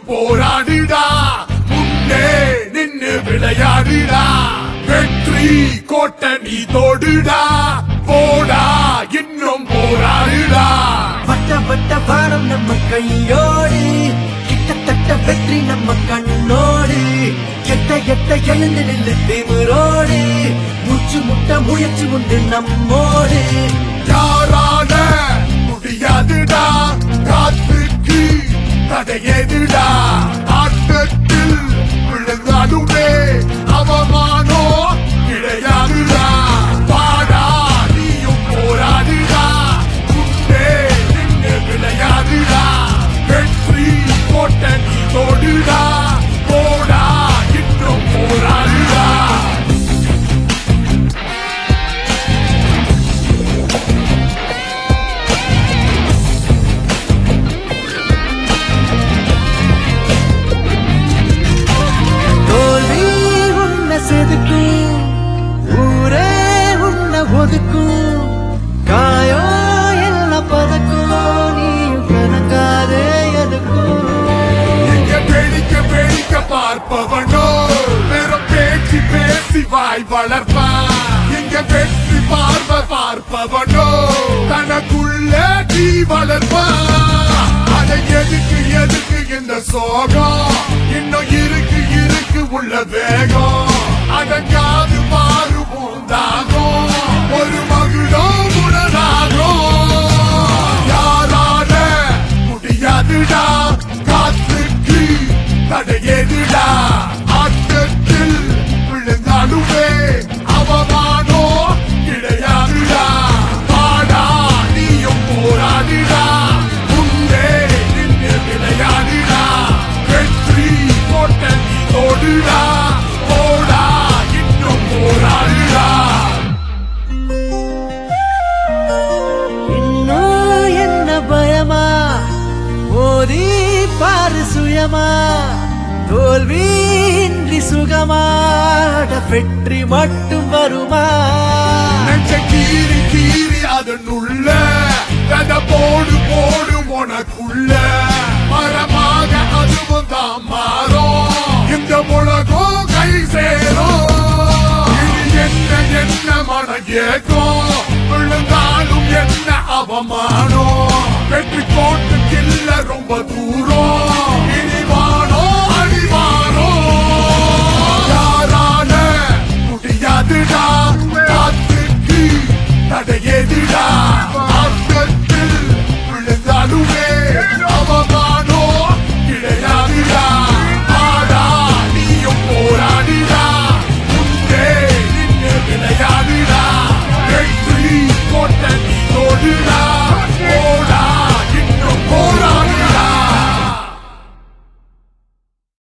போராடுடா முன்னே நின்னு விளையாடுடா வெற்றி கோட்டை நீ தோடுடா போடா இன்னும் போராடுடா வட்ட வட்ட வானம் நம்ம கையோடு கிட்டத்தட்ட வெற்றி நம்ம கண்ணோடு எட்ட எட்ட எழுந்து நின்று திமிரோடு மூச்சு முட்ட முயற்சி உண்டு நம்மோடு யாரால முடியாதுடா காத்துக்கு தடையேதுடா ஆட்டத்தில் விழுந்தாலுமே அவமானோ கிடையாதுடா பாடா நீயும் போராடுடா முன்னே நின்று விளையாடுடா வெற்றி கோட்டை நீ தோடுடா போடா இன்னும் போராடுடா தோல்வி உன்னை செதுக்கும் ஊரே உன்னை ஒதுக்கும் காயோ எல்லாம் பதக்கும் நீயும் கணக்காதே எதுக்கும் இங்க பேடிக்க பேடிக்க பார்ப்பவனோ வெறும் பேச்சு பேசி வாய் வளர்ப்பான் இங்க வெற்றி பார்வ பார்ப்பவனோ தனக்குள்ள நீ வளர்ப்பான் அதை எதுக்கு எதுக்கு இந்த சோகம் இன்னும் இருக்கு இருக்கு உள்ள வேகம் அடங்காது மாறுவோம் தாகம் ஒரு மகுடோ உடனாகும் யாரால முடியாதுடா காத்துக்கு தடையேதுடா ஆட்டத்தில் விழுந்தாலுமே அவமானோ கிடையாதுடா பாடா நீயும் போராடுடா முன்னே நின்று விளையாடுடா வெற்றி கோட்டை நீ தோடுடா போடா இன்னும் போராடுடா இன்னும் என்ன பயமா மோதி பாரு சுயமா தோல்வியின்றி சுகமா அட வெற்றி மட்டும் வருமா நெஞ்ச கீறி கீறி அதனுள்ள கத போடு போடு உனக்குள்ள மரமாக அதுவும் தான் மாறும் இந்த உலகம் கை சேரும் இது என்ன என்ன மன ஏக்கம் விழுந்தாலும் என்ன அவமானம் வெற்றி கோட்டுக்கில்ல ரொம்ப தூரம்